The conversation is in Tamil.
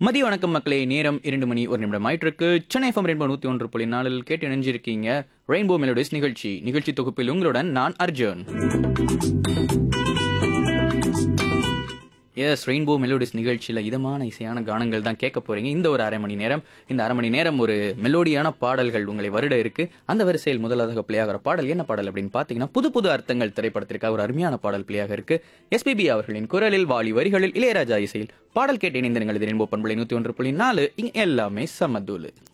மதிய வணக்கம் மக்களே நேரம் இரண்டு மணி ஒரு நிமிடம் ஆயிட்டிருக்கு சென்னை எஃப்எம் ரெயின்போ நூத்தி ஒன்று புள்ளி நாலில் கேட்டு இணைஞ்சிருக்கீங்க ரெயின்போ மெலோடிஸ் நிகழ்ச்சி நிகழ்ச்சி தொகுப்பில் உங்களுடன் நான் அர்ஜுன் எஸ் ரெயின்போ மெலோடிஸ் நிகழ்ச்சியில் இதமான இசையான கானங்கள் தான் கேட்க போறீங்க இந்த ஒரு அரை மணி நேரம் இந்த அரை மணி நேரம் ஒரு மெலோடியான பாடல்கள் உங்களை வருட இருக்கு அந்த வரிசையில் முதலாக பிளே ஆகிற பாடல் என்ன பாடல் அப்படின்னு பார்த்தீங்கன்னா புது புது அர்த்தங்கள் திரைப்படத்திற்காக ஒரு அருமையான பாடல் பிளேயாக இருக்கு எஸ்பிபி அவர்களின் குரலில் வாலி வரிகளில் இளையராஜா இசையில் பாடல் கேட்டு இணைந்த நீங்கள் இது ரெயின்போ பண்புலை நூற்றி ஒன்று புள்ளி நாலு இங்க எல்லாமே சமதூலு